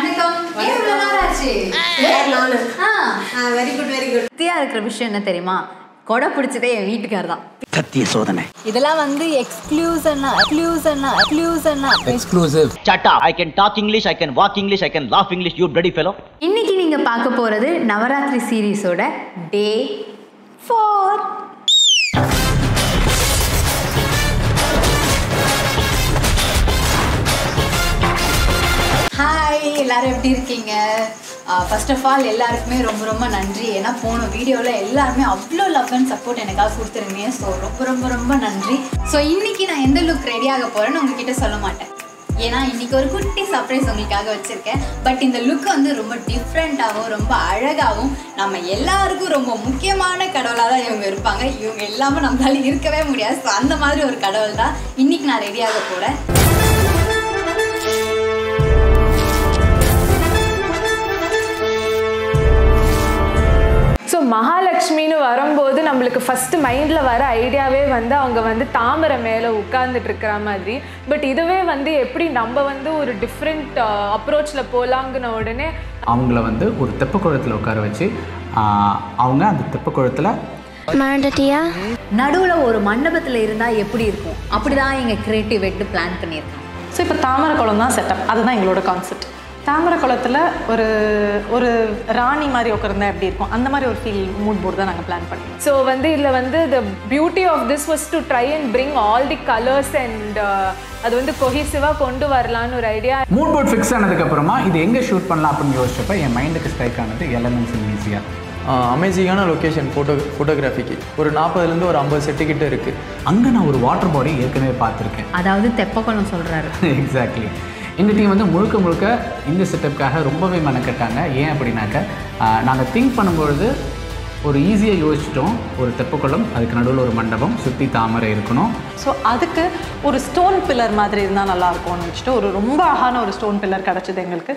வணக்கம் ஏன் இவ்வளவு நாள் ஆச்சு நானு ஆ வெரி குட் வெரி குட் திருப்தியா இருக்கிற விஷயம் என்ன தெரியுமா கொடை பிடிச்சதே என் வீட்டுக்கார் தான் சத்திய சோதனை இதெல்லாம் வந்து எக்ஸ்க்ளூசன்னா எக்ஸ்க்ளூசன்னா எக்ஸ்க்ளூசன்னா exclusive Shut up. I can talk English, I can walk English, I can laugh English, you bloody fellow. இன்னைக்கு நீங்க பார்க்க போறது நவராத்திரி சீரீஸோட டே ஃபோர் ஹாய் எல்லாரும் எப்படி இருக்கீங்க ஃபர்ஸ்ட் ஆஃப் ஆல் எல்லாருக்குமே ரொம்ப ரொம்ப நன்றி ஏன்னா போன வீடியோவில் எல்லாருமே அவ்வளோ லவ் அண்ட் சப்போர்ட் எனக்காக கொடுத்துருந்தீங்க ஸோ ரொம்ப ரொம்ப ரொம்ப நன்றி ஸோ இன்னைக்கு நான் எந்த லுக் ரெடி ஆக போகிறேன்னு உங்ககிட்ட சொல்ல மாட்டேன் ஏன்னா இன்னைக்கு ஒரு குட்டி சர்ப்ரைஸ் உங்களுக்காக வச்சிருக்கேன் பட் இந்த லுக் வந்து ரொம்ப டிஃப்ரெண்ட்டாகவும் ரொம்ப அழகாகவும் நம்ம எல்லாருக்கும் ரொம்ப முக்கியமான கடவுளாக தான் இவங்க இருப்பாங்க இவங்க இல்லாமல் நம்மளால இருக்கவே முடியாது ஸோ அந்த மாதிரி ஒரு கடவுள் தான் இன்னைக்கு நான் ரெடியாக போகிறேன் ஸோ மகாலட்சுமின்னு வரும்போது நம்மளுக்கு ஃபஸ்ட்டு மைண்டில் வர ஐடியாவே வந்து அவங்க வந்து தாமரை மேலே உட்கார்ந்துட்டு இருக்கிற மாதிரி பட் இதுவே வந்து எப்படி நம்ம வந்து ஒரு டிஃப்ரெண்ட் அப்ரோச்சில் போகலாங்கின உடனே அவங்கள வந்து ஒரு தெப்ப குளத்தில் உட்கார வச்சு ஆஹ், அவங்க அந்த தெப்ப குளத்தில் மறந்துட்டியா நடுவில் ஒரு மண்டபத்தில் இருந்தால் எப்படி இருக்கும் அப்படி தான் எங்கள் கிரியேட்டிவ் எடுத்து பிளான் பண்ணியிருக்கோம் ஸோ இப்போ தாமரை குளம் தான் செட்டப் அதுதான் எங்களோட கான்செப்ட் தாமரை குளத்தில் ஒரு ஒரு ராணி மாதிரி உட்கார்ந்தா எப்படி இருக்கும் அந்த மாதிரி ஒரு ஃபீல் மூட் போர்டு தான் நாங்கள் பிளான் பண்ணியிருக்கோம் ஸோ வந்து இதில் வந்து the beauty of this was to try and bring all the colours and அது வந்து கொஹிசிவாக கொண்டு வரலான்னு ஒரு ஐடியா மூட் போர்ட் ஃபிக்ஸ் ஆனதுக்கப்புறமா இது எங்கே ஷூட் பண்ணலாம் அப்படின்னு யோசிச்சப்ப என் மைண்டுக்கு ஸ்ட்ரைக் ஆனது எலமெண்ட்ஸ் ஈஸியாக அமேசிங்கான லொக்கேஷன் ஃபோட்டோ ஃபோட்டோகிராஃபிக்கு ஒரு நாற்பதுலேருந்து ஒரு ஐம்பது செட்டு கிட்ட இருக்குது அங்கே நான் ஒரு வாட்டர் பாடி ஏற்கனவே பார்த்துருக்கேன் அதாவது தெப்பக்குளம் சொல்கிறாரு எக்ஸாக்ட்லி எங்கள் டீம் வந்து முழுக்க முழுக்க இந்த செட்டப்புக்காக ரொம்பவே மெனக்கட்டாங்க ஏன் அப்படின்னாக்க நாங்கள் திங்க் பண்ணும்பொழுது ஒரு ஈஸியாக யோசிச்சிட்டோம் ஒரு தெப்பக்குளம் அதுக்கு நடுவில் ஒரு மண்டபம் சுற்றி தாமரை இருக்கணும் ஸோ அதுக்கு ஒரு ஸ்டோன் பில்லர் மாதிரி இருந்தால் நல்லா இருக்கும்னு வச்சுட்டு ஒரு ரொம்ப அழகான ஒரு ஸ்டோன் பில்லர் கிடச்சிது எங்களுக்கு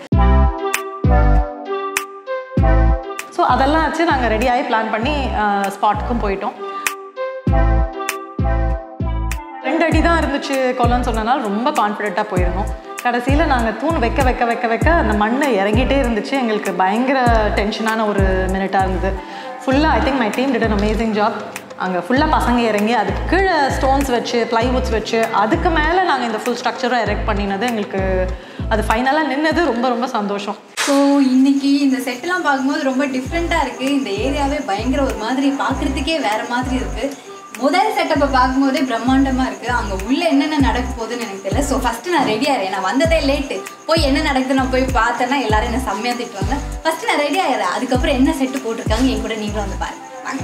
ஸோ அதெல்லாம் வச்சு நாங்கள் ரெடியாகி பிளான் பண்ணி ஸ்பாட்டுக்கும் போயிட்டோம் ரெண்டு அடி தான் இருந்துச்சு கொல்லன்னு சொன்னனால ரொம்ப கான்ஃபிடென்ட்டாக போயிருந்தோம் கடைசியில் நாங்கள் தூண் வைக்க வைக்க வைக்க வைக்க அந்த மண் இறங்கிட்டே இருந்துச்சு எங்களுக்கு பயங்கர டென்ஷனான ஒரு மினிட்டாக இருந்தது ஃபுல்லாக I think my team did an amazing job அங்கே ஃபுல்லாக பசங்க இறங்கி அதுக்கு கீழே ஸ்டோன்ஸ் வச்சு ப்ளைவுட்ஸ் வச்சு அதுக்கு மேலே நாங்கள் இந்த ஃபுல் ஸ்ட்ரக்சரை எரெக்ட் பண்ணினது எங்களுக்கு அது ஃபைனலாக நின்னது ரொம்ப ரொம்ப சந்தோஷம் ஸோ இன்னைக்கு இந்த செட்டெல்லாம் பார்க்கும்போது ரொம்ப டிஃப்ரெண்ட்டாக இருக்குது இந்த ஏரியாவே பயங்கர ஒரு மாதிரி பார்க்குறதுக்கே வேற மாதிரி இருக்குது முதல் செட்டப்பை பார்க்கும்போதே பிரம்மாண்டமாக இருக்குது அங்கே உள்ளே என்னென்ன நடக்க போகுதுன்னு எனக்கு தெரியல ஸோ ஃபஸ்ட்டு நான் ரெடி ஆகிறேன் நான் வந்ததே லேட்டு போய் என்ன நடக்குது நான் போய் பார்த்தேன்னா எல்லாரும் என்ன செம்மையாக திட்டுவாங்க ஃபஸ்ட்டு நான் ரெடி ஆகிறேன் அதுக்கப்புறம் என்ன செட்டு போட்டிருக்காங்க என் கூட நீங்களும் வந்து பாருங்க வாங்க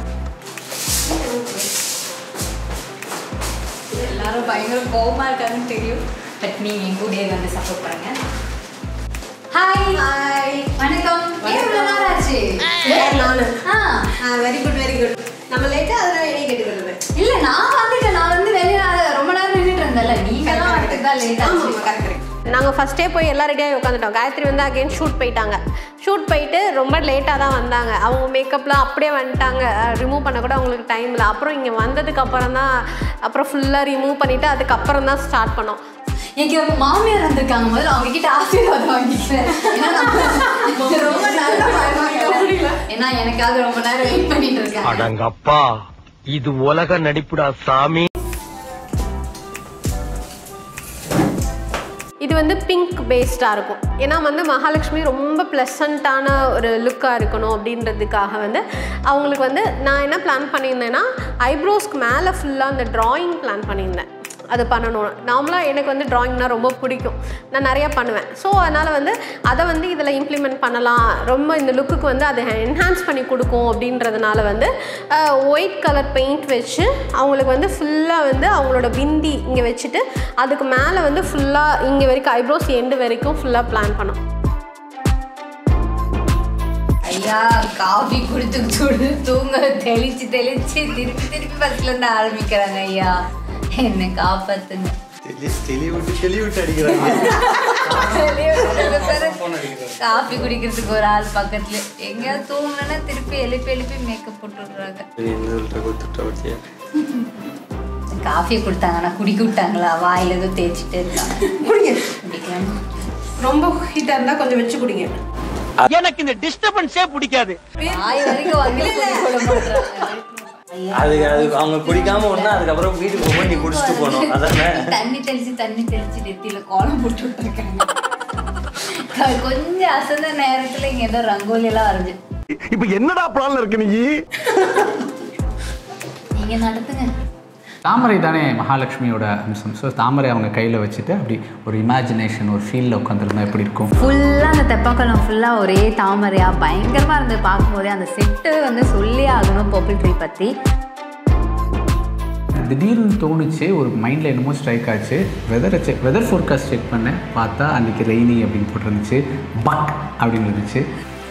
எல்லாரும் பயங்கர கோவமாக இருக்காங்கன்னு தெரியும் பட் நீங்கள் என் கூடயே வந்து சப்போர்ட் பண்ணுங்க ஹாய் ஹாய் வணக்கம் ஏன் இவ்வளவு நாள் ஆச்சு நானு ஆ வெரி குட் வெரி குட் நம்ம லேட்டாக அதெல்லாம் வெளியே கேட்டுக்கிறது இல்ல நான் வந்துட்டேன் நான் வந்து வெளியே ரொம்ப நேரம் நின்றுட்டு இருந்தேன்ல நீங்க தான் வரதுக்கு தான் லேட் ஆச்சு நாங்கள் ஃபஸ்ட்டே போய் எல்லாம் ரெடியாகி உட்காந்துட்டோம் காயத்ரி வந்து அகைன் ஷூட் போயிட்டாங்க ஷூட் போயிட்டு ரொம்ப லேட்டாக தான் வந்தாங்க அவங்க மேக்கப்லாம் அப்படியே வந்துட்டாங்க ரிமூவ் பண்ண கூட அவங்களுக்கு டைம் இல்லை அப்புறம் இங்கே வந்ததுக்கு அப்புறம் தான் அப்புறம் ஃபுல்லாக ரிமூவ் பண்ணிவிட்டு அதுக்கப்புறம் தான் ஸ்டார்ட் பண்ணோம் எங்க மாமியார் வந்திருக்காங்க முதல்ல அவங்க கிட்ட ஆசீர்வாதம் வாங்கிக்கிறேன் ஏன்னா நான் ரொம்ப நல்ல மருமகள். ஏன்னா எனக்காக ரொம்ப நேரம் வெயிட் பண்ணிட்டு இருக்காங்க அடங்கப்பா இது உலக நடிப்புடா சாமி இது வந்து பிங்க் பேஸ்டாக இருக்கும் ஏன்னா வந்து மகாலட்சுமி ரொம்ப ப்ளசண்ட்டான ஒரு லுக்காக இருக்கணும் அப்படின்றதுக்காக வந்து அவங்களுக்கு வந்து நான் என்ன பிளான் பண்ணியிருந்தேன்னா ஐப்ரோஸ்க்கு மேலே ஃபுல்லாக அந்த ட்ராயிங் பிளான் பண்ணியிருந்தேன் அது பண்ணணும் நார்மலாக எனக்கு வந்து ட்ராயிங்னா ரொம்ப பிடிக்கும் நான் நிறையா பண்ணுவேன் ஸோ அதனால் வந்து அதை வந்து இதில் இம்ப்ளிமெண்ட் பண்ணலாம் ரொம்ப இந்த லுக்குக்கு வந்து அதை என்ஹான்ஸ் பண்ணி கொடுக்கும் அப்படின்றதுனால வந்து ஒயிட் கலர் பெயிண்ட் வச்சு அவங்களுக்கு வந்து ஃபுல்லாக வந்து அவங்களோட பிந்தி இங்கே வச்சுட்டு அதுக்கு மேலே வந்து ஃபுல்லாக இங்கே வரைக்கும் ஐப்ரோஸ் எண்டு வரைக்கும் ஃபுல்லாக பிளான் பண்ணோம் ஐயா காஃபி குடிச்சு சுடு தூங்க தெளிச்சு தெளிச்சு திருப்பி திருப்பி ஃபர்ஸ்ட்ல இருந்து ஆரம்பிக்கிறாங்க ஐயா என்ன காப்பாத்துங்க காஃபி குடிக்கிறதுக்கு ஒரு ஆள் பக்கத்துல எங்கேயாவது தூங்கணும்னா திருப்பி எழுப்பி எழுப்பி மேக்கப் போட்டு விடுறாங்க காஃபி கொடுத்தாங்கன்னா குடிக்க விட்டாங்களா வாயில ஏதோ தேய்ச்சிட்டே இருக்காங்க குடிக்கலாம் ரொம்ப ஹீட்டாக இருந்தால் கொஞ்சம் வச்சு குடிங்க எனக்கு இந்த டிஸ்டர்பன்ஸே பிடிக்காது ஆய் வரைக்கும் வந்து சொல்ல மாட்டாங்க அதுக்கு அது அவங்க குடிக்காம ஒண்ணா அதுக்கப்புறம் வீட்டுக்கு போகும்போது நீ குடிச்சிட்டு போகணும் அதானே தண்ணி தெளிச்சு தண்ணி தெளிச்சு நெத்தியில கோலம் போட்டு விட்டுருக்காங்க க- கொஞ்சம் அசந்த நேரத்துல இங்க ஏதோ ரங்கோலி எல்லாம் வரைஞ்சு இப்ப என்னடா பிளான்ல இருக்கு நீ நீங்க நடத்துங்க தாமரை தானே மகாலட்சுமியோட அம்சம் ஸோ தாமரை அவங்க கையில் வச்சுட்டு அப்படி ஒரு இமேஜினேஷன் ஒரு ஃபீலில் உட்காந்துருந்தா எப்படி இருக்கும் ஃபுல்லாக அந்த தெப்பக்குளம் ஃபுல்லாக ஒரே தாமரையா பயங்கரமாக இருந்தது பார்க்கும்போதே அந்த செட்டு வந்து சொல்லி ஆகணும் பர்பிள் ட்ரீ பற்றி திடீர்னு தோணுச்சு ஒரு மைண்டில் என்னமோ ஸ்ட்ரைக் ஆச்சு வெதரை செக் வெதர் ஃபோர்காஸ்ட் செக் பண்ணேன் பார்த்தா அன்றைக்கி ரெய்னி அப்படின்னு போட்டிருந்துச்சு பக் அப்படின்னு இருந்துச்சு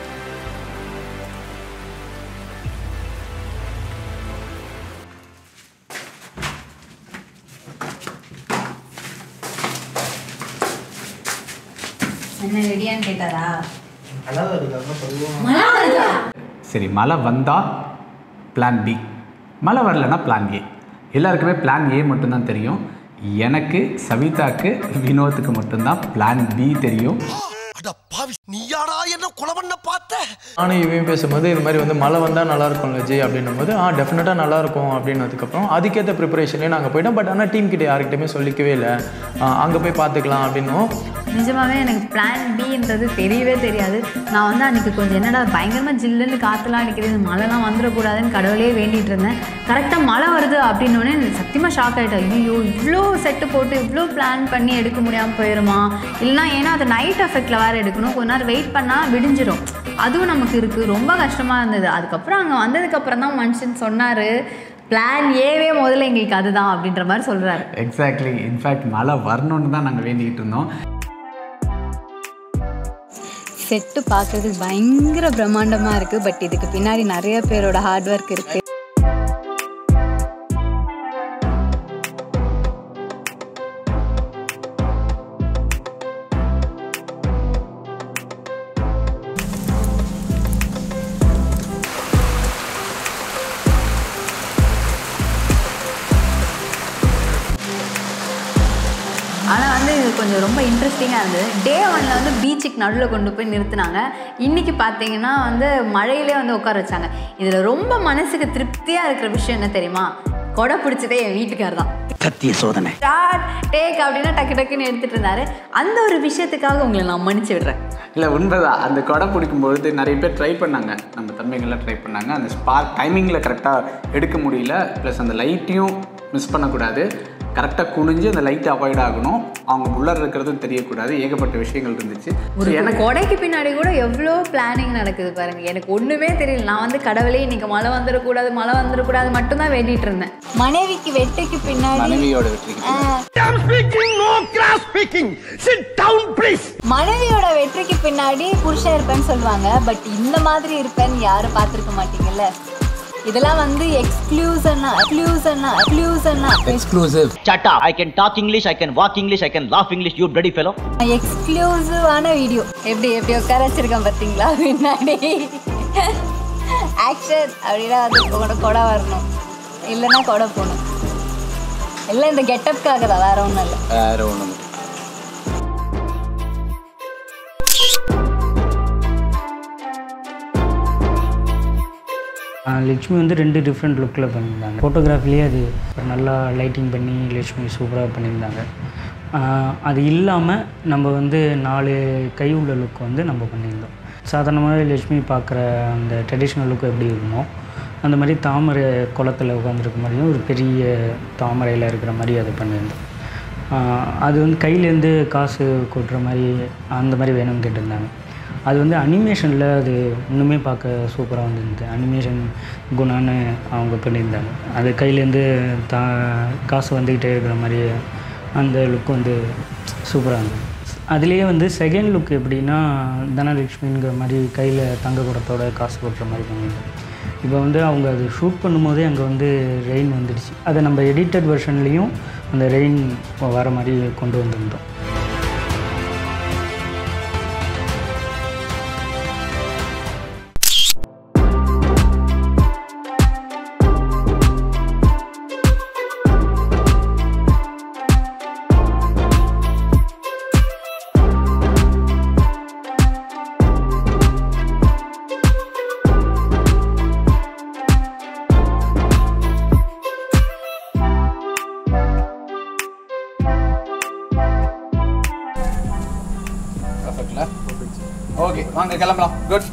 என்ன ரெடியான்னு கேட்டாரா சரி மழை வந்தால் பிளான் பி மழை வரலன்னா பிளான் ஏ எல்லாருக்குமே பிளான் ஏ மட்டும்தான் தெரியும் எனக்கு சவிதாக்கு வினோத்துக்கு மட்டும்தான் பிளான் பி தெரியும் நீயாடா என்ன கொலை பண்ண பார்த்த நானும் இவன் பேசும்போது இது மாதிரி வந்து மழை வந்தால் நல்லா இருக்கும்ல ஜெய் அப்படின்னும் போது ஆ டெஃபினட்டாக நல்லா இருக்கும் அப்படின்னதுக்கப்புறம் அதுக்கேற்ற ப்ரிப்பரேஷனே நாங்கள் போயிட்டோம் பட் ஆனால் டீம் கிட்ட யார்கிட்டயுமே சொல்லிக்கவே இல்லை அங்கே போய் பார்த்துக்கலாம் அப்படின்னும் நிஜமாவே எனக்கு பிளான் பின்றது தெரியவே தெரியாது நான் வந்து அன்றைக்கி கொஞ்சம் என்னடா பயங்கரமாக ஜில்லுன்னு காற்றுலாம் அடிக்கிறது மழைலாம் வந்துடக்கூடாதுன்னு கடவுளே வேண்டிகிட்டு இருந்தேன் கரெக்டாக மழை வருது அப்படின்னோடனே எனக்கு சத்தியமாக ஷாக் ஆகிட்டேன் ஐயோ இவ்வளோ செட்டு போட்டு இவ்வளோ பிளான் பண்ணி எடுக்க முடியாமல் போயிடுமா இல்லைனா ஏன்னா அது நைட் எஃபெக்டில் வேறு எடுக்கணும் கொஞ்ச நேரம் வெயிட் பண்ணால் விடிஞ்சிடும் அதுவும் நமக்கு இருக்குது ரொம்ப கஷ்டமாக இருந்தது அதுக்கப்புறம் அங்கே வந்ததுக்கப்புறம் தான் மனுஷன் சொன்னார் பிளான் ஏவே முதல்ல எங்களுக்கு அதுதான் அப்படின்ற மாதிரி சொல்கிறாரு எக்ஸாக்ட்லி இன்ஃபேக்ட் மழை வரணும்னு தான் நாங்கள் வேண்டிக்கிட்டு இருந்தோம் செட்டு பார்க்கறதுக்கு பயங்கர பிரம்மாண்டமாக இருக்குது பட் இதுக்கு பின்னாடி நிறைய பேரோட ஹார்ட் ஒர்க் இருக்குது ஆனால் வந்து இது கொஞ்சம் ரொம்ப இன்ட்ரெஸ்டிங்காக இருந்தது டே ஒன்ல வந்து பீச்சுக்கு நடுவில் கொண்டு போய் நிறுத்துனாங்க இன்றைக்கி பார்த்தீங்கன்னா வந்து மழையிலே வந்து உட்கார வச்சாங்க இதில் ரொம்ப மனசுக்கு திருப்தியாக இருக்கிற விஷயம் என்ன தெரியுமா கொடை பிடிச்சதே என் வீட்டுக்கார் தான் சத்திய சோதனை ஸ்டார்ட் டேக் அப்படின்னா டக்கு டக்குன்னு எடுத்துகிட்டு இருந்தாரு அந்த ஒரு விஷயத்துக்காக உங்களை நான் மன்னிச்சு விடுறேன் இல்லை உண்மைதான் அந்த கொடை பிடிக்கும்பொழுது நிறைய பேர் ட்ரை பண்ணாங்க நம்ம தம்பிங்கெல்லாம் ட்ரை பண்ணாங்க அந்த ஸ்பார்க் டைமிங்கில் கரெக்டாக எடுக்க முடியல ப்ளஸ் அந்த லைட்டையும் மிஸ் பண்ணக்கூடாது கரெக்டாக குனிஞ்சு அந்த லைட் அவாய்ட் ஆகணும் அவங்க உள்ளார இருக்கிறதும் தெரியக்கூடாது ஏகப்பட்ட விஷயங்கள் இருந்துச்சு ஒரு எனக்கு கொடைக்கு பின்னாடி கூட எவ்வளோ பிளானிங் நடக்குது பாருங்க எனக்கு ஒன்றுமே தெரியல நான் வந்து கடவுளே இன்னைக்கு மழை வந்துடக்கூடாது மழை வந்துடக்கூடாது மட்டும்தான் வேண்டிட்டு இருந்தேன் மனைவிக்கு வெட்டுக்கு பின்னாடி மனைவியோட வெற்றிக்கு speaking no cross speaking sit down please மனைவியோட வெற்றிக்கு பின்னாடி புருஷன் இருப்பேன்னு சொல்லுவாங்க பட் இந்த மாதிரி இருப்பேன்னு யாரும் பார்த்துருக்க மாட்டீங்கல்ல இதெல்லாம் வந்து எக்ஸ்க்ளூசன்னா எக்ஸ்க்ளூசன்னா எக்ஸ்க்ளூசன்னா exclusive Shut up. I can talk English, I can walk English, I can laugh English, you bloody fellow. எக்ஸ்க்ளூசிவான வீடியோ எப்படி எப்படி உட்கார வச்சிருக்கேன் பார்த்தீங்களா பின்னாடி ஆக்ஷன் அப்படின்னா அது கூட கொடை வரணும் இல்லைன்னா கொடை போகணும் எல்லாம் இந்த கெட்டப்காக தான் வேற ஒன்றும் இல்லை வேற ஒன்று லட்சுமி வந்து ரெண்டு டிஃப்ரெண்ட் லுக்கில் பண்ணியிருந்தாங்க ஃபோட்டோகிராஃபிலேயே அது ஒரு நல்லா லைட்டிங் பண்ணி லட்சுமி சூப்பராக பண்ணியிருந்தாங்க ஆஹ் அது இல்லாமல் நம்ம வந்து நாலு கை உள்ள லுக் வந்து நம்ம பண்ணியிருந்தோம் சாதாரணமாக லட்சுமி பார்க்குற அந்த ட்ரெடிஷ்னல் லுக் எப்படி இருக்குமோ அந்த மாதிரி தாமரை குளத்தில் உட்காந்துருக்க மாதிரியும் ஒரு பெரிய தாமரையில் இருக்கிற மாதிரி அது பண்ணியிருந்தோம் ஆஹ் அது வந்து கையிலேருந்து காசு கொட்டுற மாதிரி அந்த மாதிரி வேணும்னு கேட்டிருந்தாங்க அது வந்து அனிமேஷனில் அது இன்னுமே பார்க்க சூப்பராக வந்துருந்தது அனிமேஷன் குணான்னு அவங்க பண்ணியிருந்தாங்க அது கையிலேருந்து தா காசு வந்துக்கிட்டே இருக்கிற மாதிரி அந்த லுக் வந்து சூப்பராக இருந்தது அதுலேயே வந்து செகண்ட் லுக் எப்படின்னா தனலட்சுமிங்கிற மாதிரி கையில் தங்க குடத்தோட காசு கொட்டுற மாதிரி பண்ணியிருந்தாங்க இப்போ வந்து அவங்க அது ஷூட் பண்ணும்போதே அங்கே வந்து ரெயின் வந்துடுச்சு அதை நம்ம எடிட்டட் வெர்ஷன்லேயும் அந்த ரெயின் வர மாதிரி கொண்டு வந்திருந்தோம் பர்ஃபெக்ட்ல ஓகே வாங்க கிளம்பலாம் குட்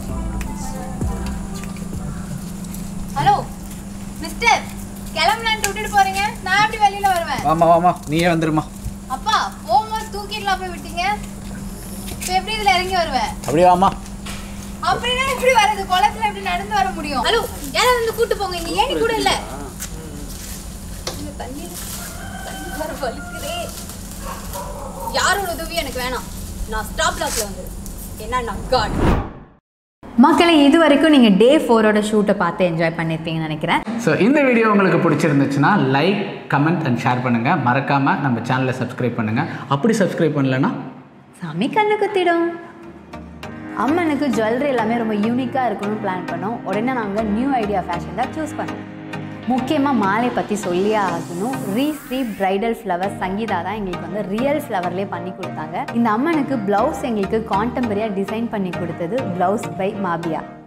ஹலோ மிஸ்டர் கிளம்பலான்ட்டு விட்டுட்டு போறீங்க நான் எப்படி வெளியில வருவேன் வாமா வாமா நீயே வந்துருமா அப்பா போகும்போது தூக்கிட்டுலாம் போய் விட்டீங்க இப்போ எப்படி இதுல இறங்கி வருவேன் அப்படியே வாமா அப்படின்னா எப்படி வரது குளத்துல எப்படி நடந்து வர முடியும் ஹலோ யாராவது வந்து கூட்டு போங்க இங்க ஏணி கூட இல்ல இந்த தண்ணியில தண்ணி வர வலிக்குதே யாரோட உதவியும் எனக்கு வேணாம் நான் ஸ்டாப் லாக்ல வந்து என்ன நான் காட் மக்களை இது வரைக்கும் நீங்கள் டே ஃபோரோட ஷூட்டை பார்த்து என்ஜாய் பண்ணியிருப்பீங்கன்னு நினைக்கிறேன் ஸோ இந்த வீடியோ உங்களுக்கு பிடிச்சிருந்துச்சுன்னா லைக் கமெண்ட் அண்ட் ஷேர் பண்ணுங்கள் மறக்காமல் நம்ம சேனலை சப்ஸ்கிரைப் பண்ணுங்கள் அப்படி சப்ஸ்கிரைப் பண்ணலன்னா சாமி கண்ணு குத்திடும் அம்மனுக்கு ஜுவல்லரி எல்லாமே ரொம்ப யூனிக்காக இருக்கணும்னு பிளான் பண்ணோம் உடனே நாங்கள் நியூ ஐடியா ஃபேஷன் தான் சூஸ் பண்ணோம் முக்கியமாக மாலை பற்றி சொல்லியே ஆகணும் ரீ ஸ்ரீ பிரைடல் ஃப்ளவர் சங்கீதா தான் எங்களுக்கு வந்து ரியல் ஃப்ளவர்லேயே பண்ணி கொடுத்தாங்க இந்த அம்மனுக்கு ப்ளவுஸ் எங்களுக்கு கான்டெம்பரியாக டிசைன் பண்ணி கொடுத்தது ப்ளவுஸ் பை மாபியா